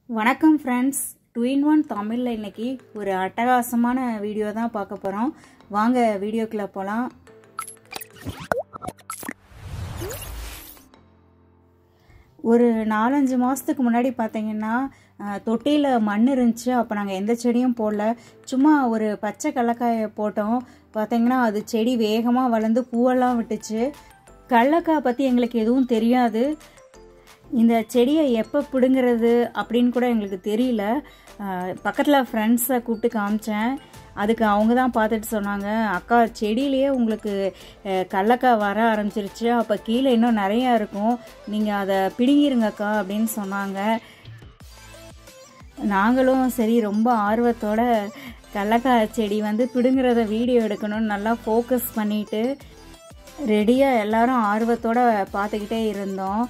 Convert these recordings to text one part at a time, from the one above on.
வணக்கம் friends two in one தமிழில் இன்னைக்கு ஒரு அட்டகாசமான வீடியோ தான் பார்க்க போகிறோம் வாங்க வீடியோக்குள்ளே போகலாம் ஒரு நாலஞ்சு மாதத்துக்கு முன்னாடி பார்த்தீங்கன்னா தொட்டியில் மண் இருந்துச்சு அப்போ நாங்கள் எந்த செடியும் போடல சும்மா ஒரு பச்சை கடலக்காயை போட்டோம் பார்த்தீங்கன்னா அது செடி வேகமாக வளர்ந்து பூவெல்லாம் விட்டுச்சு கடலக்காய் பற்றி எங்களுக்கு எதுவும் தெரியாது இந்த செடியை எப்போ பிடுங்கிறது அப்படின்னு கூட எங்களுக்கு தெரியல பக்கத்தில் ஃப்ரெண்ட்ஸை கூப்பிட்டு காமிச்சேன் அதுக்கு அவங்க தான் பார்த்துட்டு சொன்னாங்க அக்கா செடியிலேயே உங்களுக்கு கடலக்காய் வர ஆரம்பிச்சிருச்சு அப்போ கீழே இன்னும் நிறையா இருக்கும் நீங்கள் அதை பிடுங்கிருங்கக்கா அப்படின்னு சொன்னாங்க நாங்களும் சரி ரொம்ப ஆர்வத்தோட கடலக்காய் செடி வந்து பிடுங்குறத வீடியோ எடுக்கணும்னு நல்லா ஃபோக்கஸ் பண்ணிட்டு ரெடியாக எல்லாரும் ஆர்வத்தோட பார்த்துக்கிட்டே இருந்தோம்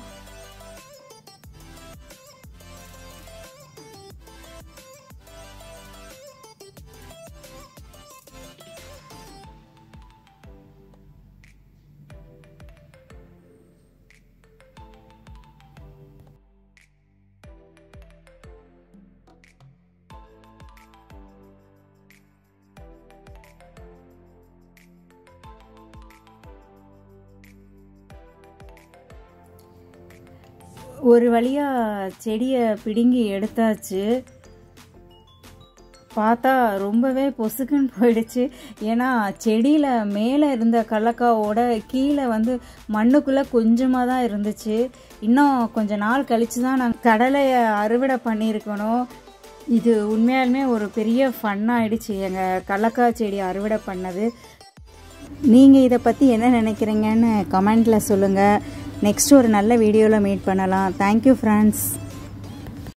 ஒரு வழியாக செடியை பிடுங்கி எடுத்தாச்சு பார்த்தா ரொம்பவே பொசுக்குன்னு போயிடுச்சு ஏன்னா செடியில் மேலே இருந்த கடலக்காவோட கீழே வந்து மண்ணுக்குள்ளே கொஞ்சமாக தான் இருந்துச்சு இன்னும் கொஞ்ச நாள் கழித்து தான் நாங்கள் கடலையை அறுவடை பண்ணியிருக்கணும் இது உண்மையாலுமே ஒரு பெரிய ஃபன்னாகிடுச்சு எங்கள் கடலக்காய் செடி அறுவடை பண்ணது நீங்கள் இதை பற்றி என்ன நினைக்கிறீங்கன்னு கமெண்டில் சொல்லுங்கள் நெக்ஸ்ட் ஒரு நல்ல வீடியோவில் மீட் பண்ணலாம் தேங்க்யூ ஃப்ரெண்ட்ஸ்